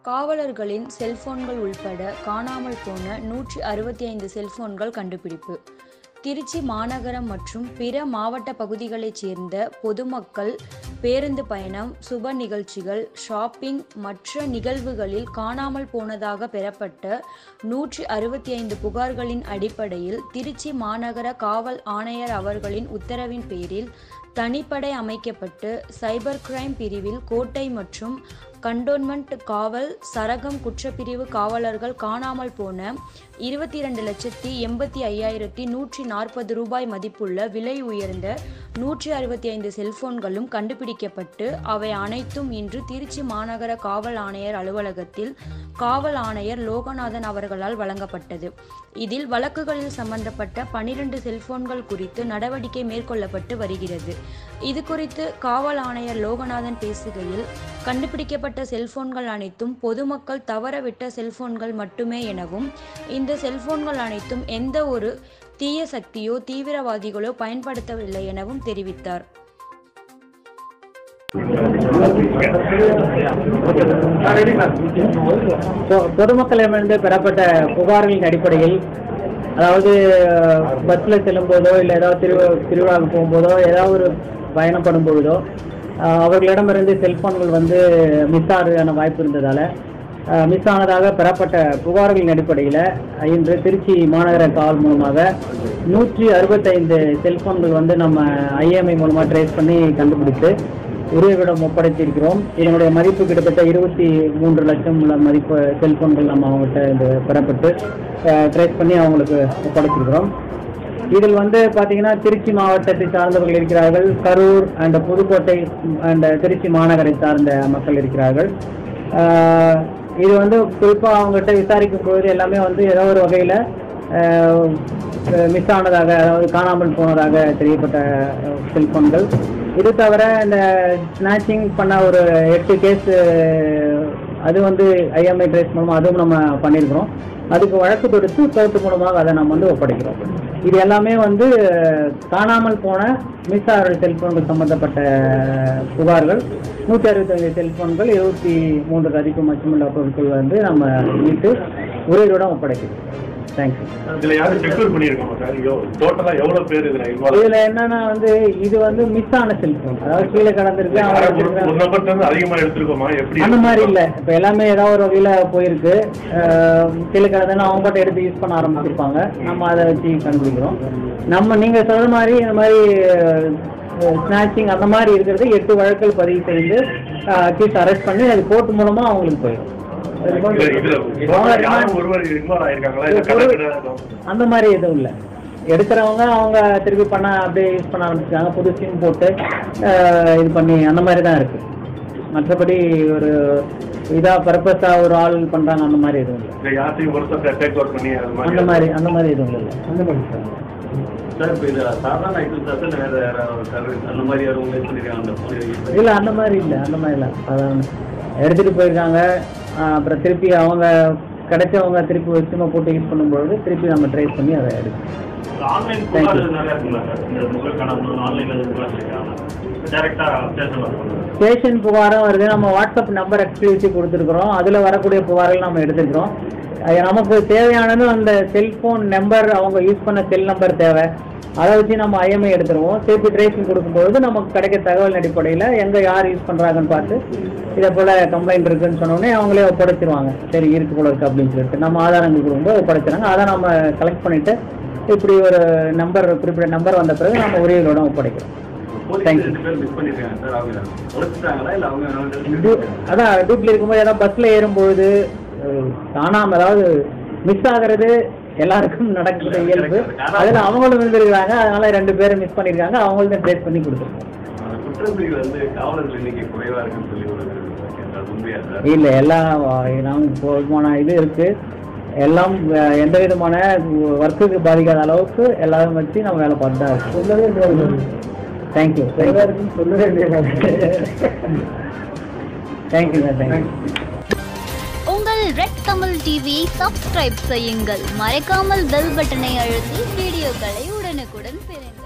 காவலர்களின் செல்போன்கள் உள்பட காணாமல் போன நூற்றி அறுபத்தி ஐந்து செல்போன்கள் கண்டுபிடிப்பு திருச்சி மாநகரம் மற்றும் பிற மாவட்ட பகுதிகளைச் சேர்ந்த பொதுமக்கள் பேருந்து பயணம் சுப நிகழ்ச்சிகள் ஷாப்பிங் மற்ற நிகழ்வுகளில் காணாமல் போனதாக பெறப்பட்ட நூற்றி அறுபத்தி ஐந்து புகார்களின் அடிப்படையில் திருச்சி மாநகர காவல் ஆணையர் அவர்களின் உத்தரவின் பேரில் தனிப்படை அமைக்கப்பட்டு சைபர் கிரைம் பிரிவில் கோட்டை மற்றும் கண்டோன்மெண்ட் காவல் சரகம் குற்றப்பிரிவு காவலர்கள் காணாமல் போன இருபத்தி இரண்டு லட்சத்தி எண்பத்தி ஐயாயிரத்தி நூற்றி நாற்பது ரூபாய் மதிப்புள்ள விலை உயர்ந்த நூற்றி அறுபத்தி ஐந்து செல்போன்களும் கண்டுபிடிக்கப்பட்டு அவை அனைத்தும் இன்று திருச்சி மாநகர காவல் ஆணையர் அலுவலகத்தில் காவல் ஆணையர் லோகநாதன் அவர்களால் வழங்கப்பட்டது இதில் வழக்குகளில் சம்பந்தப்பட்ட பனிரெண்டு செல்போன்கள் குறித்து நடவடிக்கை மேற்கொள்ளப்பட்டு வருகிறது இது குறித்து காவல் ஆணையர் லோகநாதன் பேசுகையில் கண்டுபிடிக்கப்பட்ட செல்போன்கள் அனைத்தும் பொதுமக்கள் தவறவிட்ட செல்போன்கள் மட்டுமே எனவும் இந்த செல்போன்கள் அனைத்தும் எந்த ஒரு தீய சக்தியோ தீவிரவாதிகளோ பயன்படுத்தவில்லை எனவும் தெரிவித்தார் பொ- பொதுமக்களிடமிருந்து பெறப்பட்ட புகார்களின் அடிப்படையில் அதாவது பஸ்ஸில் செல்லும் போதோ இல்லை ஏதாவது திரு திருவிழாவுக்கு போகும்போதோ ஏதாவது ஒரு பயணப்படும் பொழுதோ அஹ், அவர்களிடமிருந்து செல்போன்கள் வந்து மிஸ் ஆகிறதுக்கான வாய்ப்பு இருந்ததால் மிஸ் ஆனதாக பெறப்பட்ட புகார்களின் அடிப்படையில் இன்று திருச்சி மாநகர காவல் மூலமாக நூற்றி அறுபத்தைந்து செல்போன்கள் வந்து நம்ம ஐஎம்ஐ மூலமாக ட்ரேஸ் பண்ணி கண்டுபிடித்து உரியவிடம் ஒப்படைத்திருக்கிறோம் இதனுடைய மதிப்பு கிட்டத்தட்ட இருபத்தி மூன்று லட்சம் உள்ள மதிப்பு செல்போன்கள் நம்ம அவங்ககிட்ட இது பெறப்பட்டு ட்ரேஸ் பண்ணி அவங்களுக்கு ஒப்படைத்திருக்கிறோம் இதில் வந்து பார்த்தீங்கன்னா திருச்சி மாவட்டத்தை சார்ந்தவர்கள் இருக்கிறார்கள் கரூர் அண்ட் புதுக்கோட்டை அண்ட் திருச்சி மாநகரை சார்ந்த மக்கள் இருக்கிறார்கள் ஆஹ் இது வந்து குறிப்பாக அவங்ககிட்ட விசாரிக்கும் பொழுது எல்லாமே வந்து ஏதோ ஒரு வகையில் மிஸ் ஆனதாக அதாவது காணாமல் போனதாக தெரியப்பட்ட செல்போன்கள் இது தவிர இந்த ஸ்நாச்சிங் பண்ண ஒரு எட்டு கேஸ் அது வந்து ஐஎம்ஐ ட்ரேஸ் மூலமாக அதுவும் நம்ம பண்ணியிருக்கிறோம் அதுக்கு வழக்கு தொடுத்து கோர்ட்டு மூலமாக அதை நம்ம வந்து ஒப்படைக்கிறோம் இது எல்லாமே வந்து காணாமல் போன மிஸ் ஆகிற செல்போன்கள் சம்பந்தப்பட்ட புகார்கள் நூற்றி அறுபத்தஞ்சு செல்போன்கள் இருபத்தி மூன்று அதிகம் மச்சமுள்ள பொருட்கள் வந்து நம்ம மீட்டு உரியருடன் ஒப்படைக்கிறோம் தேங்க்யூ இதுல யாரும் செக்யூர் பண்ணிருக்கோமா சார் டோட்டலா எவ்வளவு பேர் இதுல இன்வால்வ் இதுல என்னன்னா வந்து இது வந்து மிஸ் ஆன செல்போன் அதாவது கீழே கடந்திருக்கு அவங்க ஒரு வச்சிருக்காங்க. நம்பர்ல இருந்து அதிகமா எடுத்திருக்கோமா எப்படி அந்த மாதிரி இல்ல இப்ப எல்லாமே ஏதாவது ஒரு வகையில போயிருக்கு அஹ் கீழே கடந்தா அவங்க பாட்டு எடுத்து யூஸ் பண்ண ஆரம்பிச்சிருப்பாங்க நம்ம அதை வச்சு கண்டுபிடிக்கிறோம் நம்ம நீங்க சொல்ற மாதிரி இந்த மாதிரி ஸ்நாச்சிங் அந்த மாதிரி இருக்கிறது எட்டு வழக்குகள் பதிவு செய்து அக்யூஸ் அரெஸ்ட் பண்ணி அது கோர்ட் மூலமா அவங்களுக்கு போயிடும் இதுல இதுல total யாரும் ஒருவர் இன்வால்வ் ஆயிருக்காங்களா இல்ல கணக்கு அந்த மாதிரி எதுவும் இல்லை எடுக்கிறவங்க அவங்க திருப்பி பண்ண அப்படியே யூஸ் பண்ண ஆரம்பிச்சிட்டாங்க புது சிம் போட்டு அஹ், இது பண்ணி அந்த மாதிரி தான் இருக்கு மற்றபடி ஒரு இதா பர்பஸா ஒரு ஆள் பண்றாங்க அந்த மாதிரி எதுவும் இல்லை இல்ல யார்ட்டையும் ஒருத்தர் டேக் ஓவர் பண்ணி அது அந்த மாதிரி மாதிரி அந்த மாதிரி எதுவும் இல்லை அந்த மாதிரி சார் இப்போ இது சாதாரண ஐட்டம் சார் வேற யாராவது சர்வீஸ் அந்த மாதிரி யாரும் உங்களுக்கு பண்ணிருக்காங்க அந்த phone இல்லை அந்த மாதிரி இல்லை அந்த மாதிரி இல்லை அதான் எடுத்துட்டு போயிருக்காங்க அஹ், அப்புறம் திருப்பி அவங்க கிடைச்சவங்க திருப்பி சிம்மை போட்டு யூஸ் பண்ணும்பொழுது திருப்பி நம்ம ட்ரேஸ் பண்ணி அதை எடுக்கணும் ஆன்லைன் Thank புகார் you. நிறைய இருக்குங்களா சார் இந்த முகக்கான ஆன்லைன்ல புகார் இருக்காங்க டேரக்டா ஸ்டேஷன் வரணும் ஸ்டேஷன் புகாரும் வருது நம்ம வாட்ஸ்அப் நம்பர் எக்ஸ்க்ளூசிவ் கொடுத்துருக்குறோம் அதில் வரக்கூடிய புகார்கள் நம்ம எடுத்துக்கிறோம் அது நமக்கு தேவையானது அந்த செல்ஃபோன் நம்பர் அவங்க யூஸ் பண்ண செல் நம்பர் தேவை அதை வச்சு நம்ம ஐஎம்ஐ எடுத்துருவோம் திருப்பி ட்ரேசிங் கொடுக்கும்பொழுது நமக்கு கிடைக்க தகவல் அடிப்படையில் எங்கே யார் யூஸ் பண்ணுறாங்கன்னு பார்த்து இதை போல் கம்ப்ளைண்ட் இருக்குன்னு சொன்னோடனே அவங்களே ஒப்படைச்சிருவாங்க சரி இருக்கு போல இருக்கு அப்படின்னு சொல்லிட்டு நம்ம ஆதாரங்கள் கொடுக்கும்போது ஒப்படைச்சிறாங்க அதை நம்ம கலெக்ட் பண்ணிவிட்டு இப்படி ஒரு நம்பர் குறிப்பிட்ட நம்பர் வந்த பிறகு நம்ம உரியலோட ஒப்படைக்கிறோம் போலீஸ் Thank you. ரெண்டு பேர் மிஸ் பண்ணிருக்காங்க சார் அவங்க உழைச்சிட்டாங்களா இல்ல அவங்க டூ- அதான் டியூட்டில் இருக்கும்போது ஏதாவது பஸ்ல ஏறும்பொழுது அஹ், காணாம அதாவது மிஸ் ஆகிறது எல்லாருக்கும் நடக்கிற இயல்பு அதில் அவங்களும் இருந்திருக்காங்க அதனால ரெண்டு பேரும் மிஸ் பண்ணியிருக்காங்க அவங்களும் ட்ரேஸ் பண்ணி கொடுத்துருக்கோம் குற்றப்பிரிவு வந்து காவலர்கள் எண்ணிக்கை குறைவா இருக்குன்னு சொல்லி ஒரு கேட்டார். உண்மையா சார் இல்லை எல்லாம் நமக்கு போதுமான இது இருக்கு எல்லாம் அஹ், எந்த விதமான ஒர்க்குக்கு பாதிக்காத அளவுக்கு எல்லாரும் வச்சு நம்ம வேலை பார்த்து தான் இருக்கோம் சொல்லவே தேங்க்யூ சொல்லவே தேங்க்யூ சார் தேங்க்யூ உங்கள் ரெட் தமிழ் டிவியை சப்ஸ்கிரைப் செய்யுங்கள் மறக்காமல் பெல் பட்டனை அழுத்தி வீடியோக்களை உடனுக்குடன் பெறுங்கள்